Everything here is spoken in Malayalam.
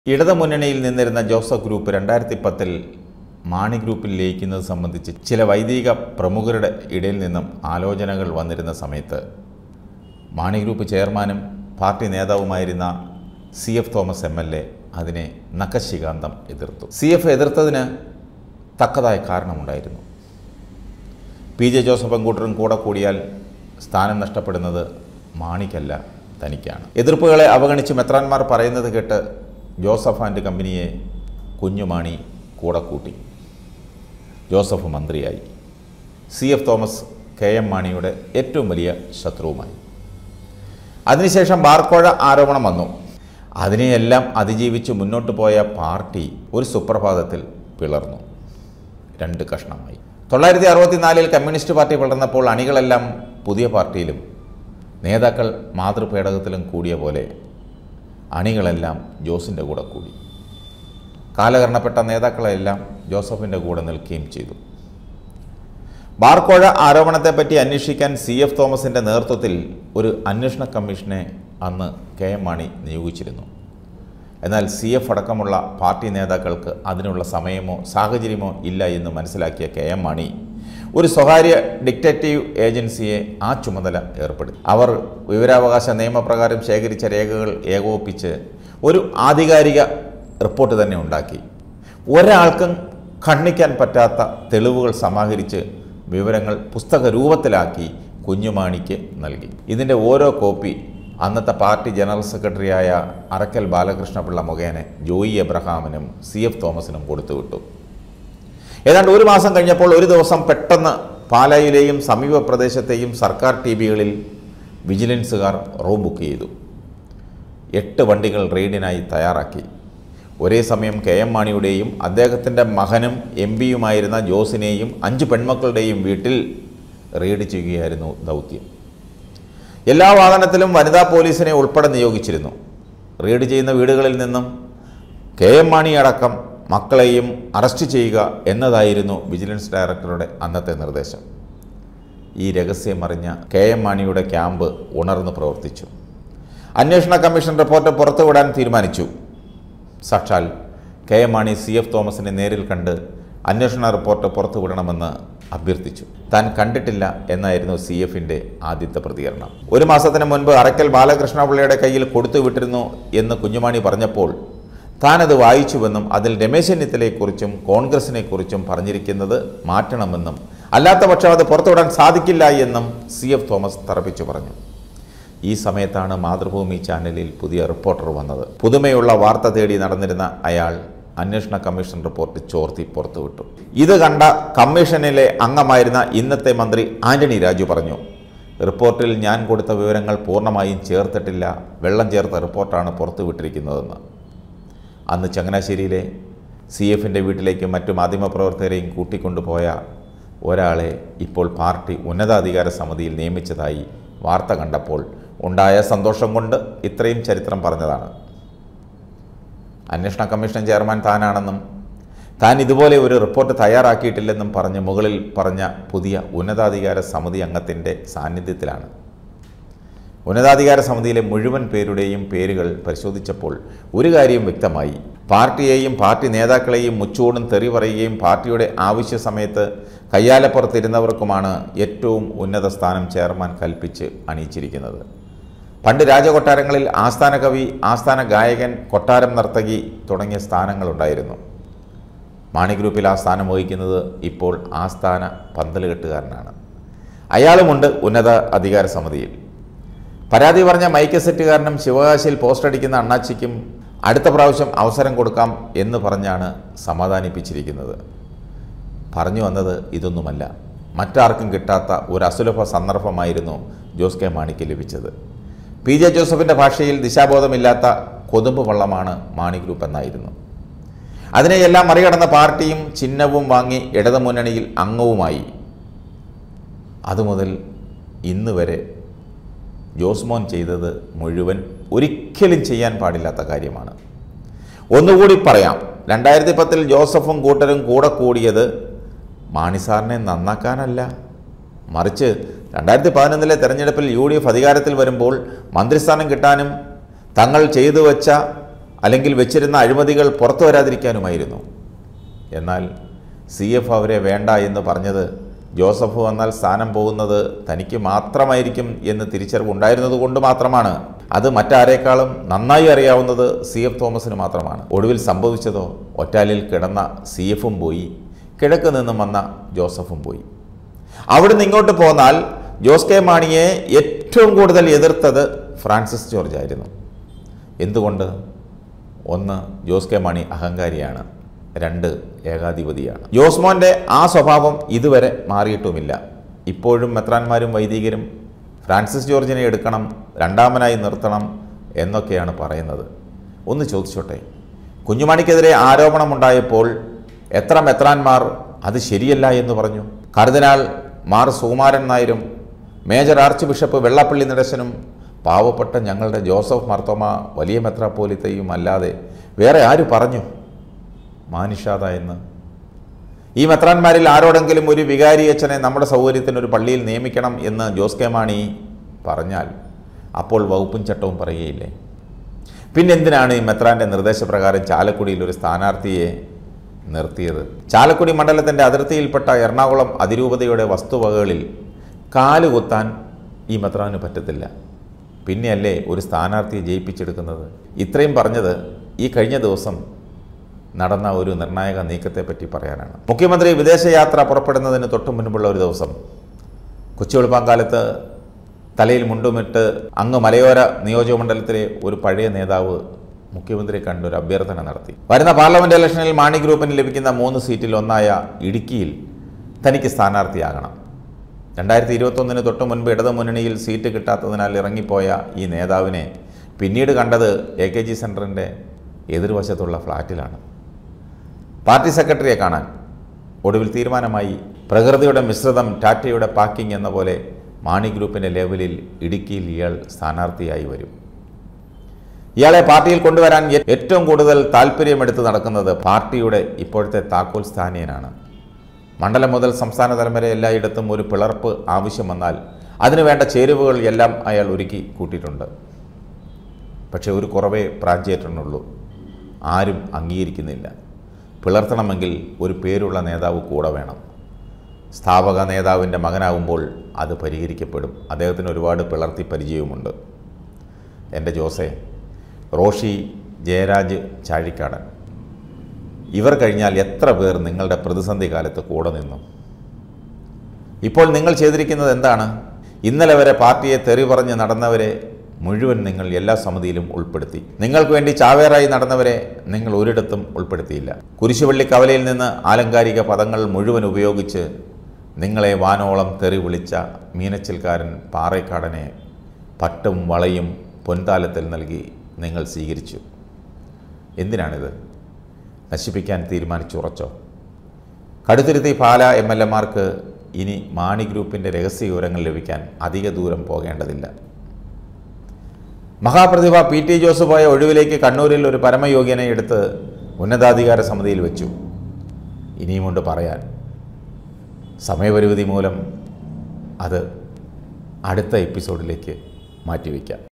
ഇടതുമുന്നണിയിൽ നിന്നിരുന്ന ജോസഫ് ഗ്രൂപ്പ് രണ്ടായിരത്തി പത്തിൽ മാണി ഗ്രൂപ്പിൽ ലയിക്കുന്നത് സംബന്ധിച്ച് ചില വൈദിക പ്രമുഖരുടെ ഇടയിൽ നിന്നും ആലോചനകൾ വന്നിരുന്ന സമയത്ത് മാണി ഗ്രൂപ്പ് ചെയർമാനും പാർട്ടി നേതാവുമായിരുന്ന C F Thomas M L A അതിനെ നഖശികാന്തം എതിർത്തു സി എഫ് എതിർത്തതിന് തക്കതായ കാരണമുണ്ടായിരുന്നു പി ജെ ജോസഫ് പെൺകൂട്ടരും കൂടെ കൂടിയാൽ സ്ഥാനം നഷ്ടപ്പെടുന്നത് മാണിക്കല്ല തനിക്കാണ് എതിർപ്പുകളെ അവഗണിച്ച് മെത്രാന്മാർ പറയുന്നത് കേട്ട് ജോസഫ് ആൻഡ് കമ്പനിയെ കുഞ്ഞുമാണി കൂടെ കൂട്ടി ജോസഫ് മന്ത്രിയായി C F Thomas K M മാണിയുടെ ഏറ്റവും വലിയ ശത്രുവുമായി അതിനുശേഷം ബാർക്കോഴ ആരോപണം വന്നു അതിനെയെല്ലാം അതിജീവിച്ച് മുന്നോട്ട് പോയ പാർട്ടി ഒരു സുപ്രഭാതത്തിൽ പിളർന്നു രണ്ട് കഷ്ണമായി തൊള്ളായിരത്തി അറുപത്തിനാലിൽ കമ്മ്യൂണിസ്റ്റ് പാർട്ടി വളർന്നപ്പോൾ അണികളെല്ലാം പുതിയ പാർട്ടിയിലും നേതാക്കൾ മാതൃപേടകത്തിലും കൂടിയ പോലെ അണികളെല്ലാം ജോസിൻ്റെ കൂടെ കൂടി കാലഹരണപ്പെട്ട നേതാക്കളെല്ലാം ജോസഫിൻ്റെ കൂടെ നിൽക്കുകയും ചെയ്തു ബാർക്കോഴ ആരോപണത്തെപ്പറ്റി അന്വേഷിക്കാൻ സി എഫ് തോമസിൻ്റെ നേതൃത്വത്തിൽ ഒരു അന്വേഷണ കമ്മീഷനെ അന്ന് കെ എം മാണി നിയോഗിച്ചിരുന്നു എന്നാൽ സി എഫ് അടക്കമുള്ള പാർട്ടി നേതാക്കൾക്ക് അതിനുള്ള സമയമോ സാഹചര്യമോ ഇല്ല എന്ന് മനസ്സിലാക്കിയ കെ എം മാണി ഒരു സ്വകാര്യ ഡിക്റ്റേറ്റീവ് ഏജൻസിയെ ആ ചുമതല ഏർപ്പെടുത്തി അവർ വിവരാവകാശ നിയമപ്രകാരം ശേഖരിച്ച രേഖകൾ ഏകോപിപ്പിച്ച് ഒരു ആധികാരിക റിപ്പോർട്ട് തന്നെ ഉണ്ടാക്കി ഒരാൾക്കും ഖണ്ഡിക്കാൻ പറ്റാത്ത തെളിവുകൾ സമാഹരിച്ച് വിവരങ്ങൾ പുസ്തക രൂപത്തിലാക്കി കുഞ്ഞുമാണിക്ക് നൽകി ഇതിൻ്റെ ഓരോ കോപ്പി അന്നത്തെ പാർട്ടി ജനറൽ സെക്രട്ടറിയായ അറക്കൽ ബാലകൃഷ്ണപിള്ള മുഖേന ജോയി എബ്രഹാമിനും സി എഫ് തോമസിനും കൊടുത്തുവിട്ടു ഏതാണ്ട് ഒരു മാസം കഴിഞ്ഞപ്പോൾ ഒരു ദിവസം പെട്ടെന്ന് പാലായിലെയും സമീപ പ്രദേശത്തെയും സർക്കാർ ടി വികളിൽ വിജിലൻസുകാർ റൂം ബുക്ക് ചെയ്തു എട്ട് വണ്ടികൾ റെയ്ഡിനായി തയ്യാറാക്കി ഒരേ സമയം കെ എം മാണിയുടെയും അദ്ദേഹത്തിൻ്റെ മകനും എം പിയുമായിരുന്ന ജോസിനെയും അഞ്ച് പെൺമക്കളുടെയും വീട്ടിൽ റെയ്ഡ് ചെയ്യുകയായിരുന്നു ദൗത്യം എല്ലാ വാഹനത്തിലും വനിതാ പോലീസിനെ ഉൾപ്പെടെ നിയോഗിച്ചിരുന്നു റെയ്ഡ് ചെയ്യുന്ന വീടുകളിൽ നിന്നും കെ എം മാണി അടക്കം മക്കളെയും അറസ്റ്റ് ചെയ്യുക എന്നതായിരുന്നു വിജിലൻസ് ഡയറക്ടറുടെ അന്നത്തെ നിർദ്ദേശം ഈ രഹസ്യമറിഞ്ഞ കെ എം മാണിയുടെ ക്യാമ്പ് ഉണർന്ന് പ്രവർത്തിച്ചു അന്വേഷണ കമ്മീഷൻ റിപ്പോർട്ട് പുറത്തുവിടാൻ തീരുമാനിച്ചു സാക്ഷാൽ K M Mani C F തോമസിനെ നേരിൽ കണ്ട് അന്വേഷണ റിപ്പോർട്ട് പുറത്തുവിടണമെന്ന് അഭ്യർത്ഥിച്ചു താൻ കണ്ടിട്ടില്ല എന്നായിരുന്നു സി എഫിൻ്റെ ആദ്യത്തെ പ്രതികരണം ഒരു മാസത്തിന് മുൻപ് അറക്കൽ ബാലകൃഷ്ണപിള്ളയുടെ കയ്യിൽ കൊടുത്തുവിട്ടിരുന്നു എന്ന് കുഞ്ഞുമാണി പറഞ്ഞപ്പോൾ താനത് വായിച്ചുവെന്നും അതിൽ രമേശ് ചെന്നിത്തലയെക്കുറിച്ചും കോൺഗ്രസിനെക്കുറിച്ചും പറഞ്ഞിരിക്കുന്നത് മാറ്റണമെന്നും അല്ലാത്ത പക്ഷം അത് പുറത്തുവിടാൻ സാധിക്കില്ല എന്നും സി എഫ് തോമസ് തറപ്പിച്ചു പറഞ്ഞു ഈ സമയത്താണ് മാതൃഭൂമി ചാനലിൽ പുതിയ റിപ്പോർട്ടർ വന്നത് പുതുമയുള്ള വാർത്ത തേടി നടന്നിരുന്ന അയാൾ അന്വേഷണ കമ്മീഷൻ റിപ്പോർട്ട് ചോർത്തി പുറത്തുവിട്ടു ഇത് കണ്ട കമ്മീഷനിലെ അംഗമായിരുന്ന ഇന്നത്തെ മന്ത്രി ആന്റണി രാജു പറഞ്ഞു റിപ്പോർട്ടിൽ ഞാൻ കൊടുത്ത വിവരങ്ങൾ പൂർണ്ണമായും ചേർത്തിട്ടില്ല വെള്ളം ചേർത്ത റിപ്പോർട്ടാണ് പുറത്തുവിട്ടിരിക്കുന്നതെന്ന് അന്ന് ചങ്ങനാശ്ശേരിയിലെ സി എഫിൻ്റെ വീട്ടിലേക്കും മറ്റു മാധ്യമപ്രവർത്തകരെയും കൂട്ടിക്കൊണ്ടുപോയ ഒരാളെ ഇപ്പോൾ പാർട്ടി ഉന്നതാധികാര സമിതിയിൽ നിയമിച്ചതായി വാർത്ത കണ്ടപ്പോൾ ഉണ്ടായ സന്തോഷം കൊണ്ട് ഇത്രയും ചരിത്രം പറഞ്ഞതാണ് അന്വേഷണ കമ്മീഷൻ ചെയർമാൻ താനാണെന്നും താൻ ഇതുപോലെ ഒരു റിപ്പോർട്ട് തയ്യാറാക്കിയിട്ടില്ലെന്നും പറഞ്ഞ് മുകളിൽ പറഞ്ഞ പുതിയ ഉന്നതാധികാര സമിതി അംഗത്തിൻ്റെ സാന്നിധ്യത്തിലാണ് ഉന്നതാധികാര സമിതിയിലെ മുഴുവൻ പേരുടെയും പേരുകൾ പരിശോധിച്ചപ്പോൾ ഒരു കാര്യം വ്യക്തമായി പാർട്ടിയെയും പാർട്ടി നേതാക്കളെയും മുച്ചൂടും തെറി പറയുകയും പാർട്ടിയുടെ ആവശ്യ സമയത്ത് കയ്യാലപ്പുറത്തിരുന്നവർക്കുമാണ് ഏറ്റവും ഉന്നത സ്ഥാനം ചെയർമാൻ കൽപ്പിച്ച് അണിയിച്ചിരിക്കുന്നത് പണ്ട് രാജകൊട്ടാരങ്ങളിൽ ആസ്ഥാന കവി ആസ്ഥാന ഗായകൻ കൊട്ടാരം നർത്തകി തുടങ്ങിയ സ്ഥാനങ്ങളുണ്ടായിരുന്നു മാണി ഗ്രൂപ്പിൽ ആ സ്ഥാനം വഹിക്കുന്നത് ഇപ്പോൾ ആസ്ഥാന പന്തലുകെട്ടുകാരനാണ് അയാളുമുണ്ട് ഉന്നത അധികാര സമിതിയിൽ പരാതി പറഞ്ഞ മൈക്ക് സെറ്റുകാരനും ശിവകാശിയിൽ പോസ്റ്റ് അടിക്കുന്ന അണ്ണാച്ചിക്കും അടുത്ത പ്രാവശ്യം അവസരം കൊടുക്കാം എന്ന് പറഞ്ഞാണ് സമാധാനിപ്പിച്ചിരിക്കുന്നത് പറഞ്ഞു വന്നത് ഇതൊന്നുമല്ല മറ്റാർക്കും കിട്ടാത്ത ഒരു അസുലഭ സന്ദർഭമായിരുന്നു ജോസ് കെ മാണിക്ക് ലഭിച്ചത് പി ജെ ജോസഫിൻ്റെ ഭാഷയിൽ ദിശാബോധമില്ലാത്ത കൊതുമ്പ് വള്ളമാണ് മാണി ഗ്രൂപ്പ് എന്നായിരുന്നു അതിനെയെല്ലാം മറികടന്ന പാർട്ടിയും ചിഹ്നവും വാങ്ങി ഇടതുമുന്നണിയിൽ അംഗവുമായി അതുമുതൽ ഇന്ന് വരെ ജോസ്മോൻ ചെയ്തത് മുഴുവൻ ഒരിക്കലും ചെയ്യാൻ പാടില്ലാത്ത കാര്യമാണ് ഒന്നുകൂടി പറയാം രണ്ടായിരത്തി പത്തിൽ ജോസഫും കൂട്ടരും കൂടെ കൂടിയത് മാണിസാറിനെ നന്നാക്കാനല്ല മറിച്ച് രണ്ടായിരത്തി പതിനൊന്നിലെ തെരഞ്ഞെടുപ്പിൽ യു ഡി എഫ് അധികാരത്തിൽ വരുമ്പോൾ മന്ത്രിസ്ഥാനം കിട്ടാനും തങ്ങൾ ചെയ്തു വച്ച അല്ലെങ്കിൽ വെച്ചിരുന്ന അഴിമതികൾ പുറത്തു വരാതിരിക്കാനുമായിരുന്നു എന്നാൽ സി എഫ് അവരെ വേണ്ട എന്ന് പറഞ്ഞത് ജോസഫ് വന്നാൽ സ്ഥാനം പോകുന്നത് തനിക്ക് മാത്രമായിരിക്കും എന്ന് തിരിച്ചറിവുണ്ടായിരുന്നത് കൊണ്ട് മാത്രമാണ് അത് മറ്റാരേക്കാളും നന്നായി അറിയാവുന്നത് സി എഫ് തോമസിന് മാത്രമാണ് ഒടുവിൽ സംഭവിച്ചതോ ഒറ്റാലിൽ കിടന്ന സി എഫും പോയി കിഴക്ക് നിന്നും വന്ന ജോസഫും പോയി അവിടുന്ന് ഇങ്ങോട്ട് പോന്നാൽ ജോസ് കെ മാണിയെ ഏറ്റവും കൂടുതൽ എതിർത്തത് ഫ്രാൻസിസ് ജോർജ് ആയിരുന്നു എന്തുകൊണ്ട് ഒന്ന് ജോസ് കെ മാണി അഹങ്കാരിയാണ് രണ്ട് ഏകാധിപതിയാണ് ജോസ്മോൻ്റെ ആ സ്വഭാവം ഇതുവരെ മാറിയിട്ടുമില്ല ഇപ്പോഴും മെത്രാന്മാരും വൈദികരും ഫ്രാൻസിസ് ജോർജിനെ എടുക്കണം രണ്ടാമനായി നിർത്തണം എന്നൊക്കെയാണ് പറയുന്നത് ഒന്ന് ചോദിച്ചോട്ടെ കുഞ്ഞുമണിക്കെതിരെ ആരോപണമുണ്ടായപ്പോൾ എത്ര മെത്രാന്മാർ അത് ശരിയല്ല എന്ന് പറഞ്ഞു കർദിനാൾ മാർ സുകുമാരൻ നായരും മേജർ ആർച്ച് ബിഷപ്പ് വെള്ളാപ്പള്ളി നടേശനും പാവപ്പെട്ട ഞങ്ങളുടെ ജോസഫ് മർത്തോമ വലിയ മെത്രാപ്പോലിത്തയും അല്ലാതെ വേറെ ആര് പറഞ്ഞു മാനിഷാദ എന്ന് ഈ മെത്രാന്മാരിൽ ആരോടെങ്കിലും ഒരു വികാരി അച്ഛനെ നമ്മുടെ സൗകര്യത്തിന് ഒരു പള്ളിയിൽ നിയമിക്കണം എന്ന് ജോസ് കെ മാണി പറഞ്ഞാൽ അപ്പോൾ വകുപ്പും ചട്ടവും പറയുകയില്ലേ പിന്നെന്തിനാണ് ഈ മെത്രാൻ്റെ നിർദ്ദേശപ്രകാരം ചാലക്കുടിയിൽ ഒരു സ്ഥാനാർത്ഥിയെ നിർത്തിയത് ചാലക്കുടി മണ്ഡലത്തിൻ്റെ അതിർത്തിയിൽപ്പെട്ട എറണാകുളം അതിരൂപതയുടെ വസ്തുവകകളിൽ കാലുകുത്താൻ ഈ മെത്രാന് പറ്റത്തില്ല പിന്നെയല്ലേ ഒരു സ്ഥാനാർത്ഥിയെ ജയിപ്പിച്ചെടുക്കുന്നത് ഇത്രയും പറഞ്ഞത് ഈ കഴിഞ്ഞ ദിവസം നടന്ന ഒരു നിർണായക നീക്കത്തെപ്പറ്റി പറയാനാണ് മുഖ്യമന്ത്രി വിദേശയാത്ര പുറപ്പെടുന്നതിന് തൊട്ടു മുൻപുള്ള ഒരു ദിവസം കൊച്ചി വെളുപ്പാങ്കാലത്ത് തലയിൽ മുണ്ടുമിട്ട് അങ്ങ് മലയോര നിയോജകമണ്ഡലത്തിലെ ഒരു പഴയ നേതാവ് മുഖ്യമന്ത്രിയെ കണ്ട് ഒരു അഭ്യർത്ഥന നടത്തി വരുന്ന പാർലമെന്റ് ഇലക്ഷനിൽ മാണി ഗ്രൂപ്പിന് ലഭിക്കുന്ന മൂന്ന് സീറ്റിൽ ഒന്നായ ഇടുക്കിയിൽ തനിക്ക് സ്ഥാനാർത്ഥിയാകണം രണ്ടായിരത്തി ഇരുപത്തൊന്നിന് തൊട്ട് മുൻപ് ഇടതു മുന്നണിയിൽ സീറ്റ് കിട്ടാത്തതിനാൽ ഇറങ്ങിപ്പോയ ഈ നേതാവിനെ പിന്നീട് കണ്ടത് എ കെ ജി സെൻറ്ററിൻ്റെ എതിർവശത്തുള്ള ഫ്ലാറ്റിലാണ് പാർട്ടി സെക്രട്ടറിയെ കാണാൻ ഒടുവിൽ തീരുമാനമായി പ്രകൃതിയുടെ മിശ്രിതം ടാറ്റയുടെ പാക്കിംഗ് എന്ന പോലെ മാണി ഗ്രൂപ്പിൻ്റെ ലെവലിൽ ഇടുക്കിയിൽ ഇയാൾ സ്ഥാനാർത്ഥിയായി വരും ഇയാളെ പാർട്ടിയിൽ കൊണ്ടുവരാൻ ഏ- ഏറ്റവും കൂടുതൽ താല്പര്യമെടുത്ത് നടക്കുന്നത് പാർട്ടിയുടെ ഇപ്പോഴത്തെ താക്കോൽ സ്ഥാനീയനാണ് മണ്ഡലം മുതൽ സംസ്ഥാന തലം വരെ എല്ലായിടത്തും ഒരു പിളർപ്പ് ആവശ്യം വന്നാൽ അതിനുവേണ്ട ചേരുവകൾ എല്ലാം അയാൾ ഒരുക്കി കൂട്ടിയിട്ടുണ്ട് പക്ഷേ ഒരു കുറവേ പ്രാഞ്ചേറ്റനുള്ളൂ ആരും അംഗീകരിക്കുന്നില്ല പിളർത്തണമെങ്കിൽ ഒരു പേരുള്ള നേതാവ് കൂടെ വേണം സ്ഥാപക നേതാവിൻ്റെ മകനാകുമ്പോൾ അത് പരിഹരിക്കപ്പെടും അദ്ദേഹത്തിന് ഒരുപാട് പിളർത്തി പരിചയവുമുണ്ട് എൻ്റെ ജോസെ റോഷി ജയരാജ് ചാഴിക്കാടൻ ഇവർ കഴിഞ്ഞാൽ എത്ര പേർ നിങ്ങളുടെ പ്രതിസന്ധി കാലത്ത് കൂടെ നിന്നു ഇപ്പോൾ നിങ്ങൾ ചെയ്തിരിക്കുന്നത് എന്താണ് ഇന്നലെ വരെ പാർട്ടിയെ തെറി പറഞ്ഞ് നടന്നവരെ മുഴുവൻ നിങ്ങൾ എല്ലാ സമിതിയിലും ഉൾപ്പെടുത്തി നിങ്ങൾക്ക് വേണ്ടി ചാവേറായി നടന്നവരെ നിങ്ങൾ ഒരിടത്തും ഉൾപ്പെടുത്തിയില്ല കുരിശുപള്ളി കവലയിൽ നിന്ന് ആലങ്കാരിക പദങ്ങൾ മുഴുവൻ ഉപയോഗിച്ച് നിങ്ങളെ വാനോളം തെറി വിളിച്ച മീനച്ചിൽക്കാരൻ പാറേക്കാടനെ പട്ടും വളയും പൊൻതാലത്തിൽ നൽകി നിങ്ങൾ സ്വീകരിച്ചു എന്തിനാണിത് നശിപ്പിക്കാൻ തീരുമാനിച്ചുറച്ചോ കടുത്തുരുത്തി പാല എം എൽ എമാർക്ക് ഇനി മാണി ഗ്രൂപ്പിൻ്റെ രഹസ്യ വിവരങ്ങൾ ലഭിക്കാൻ അധിക ദൂരം പോകേണ്ടതില്ല മഹാപ്രതിഭ പി ടി ജോസ് പോയ ഒഴിവിലേക്ക് കണ്ണൂരിൽ ഒരു പരമയോഗ്യനെ എടുത്ത് ഉന്നതാധികാര സമിതിയിൽ വെച്ചു ഇനിയുമുണ്ട് പറയാൻ സമയപരിമിതി മൂലം അത് അടുത്ത എപ്പിസോഡിലേക്ക് മാറ്റിവെക്കാം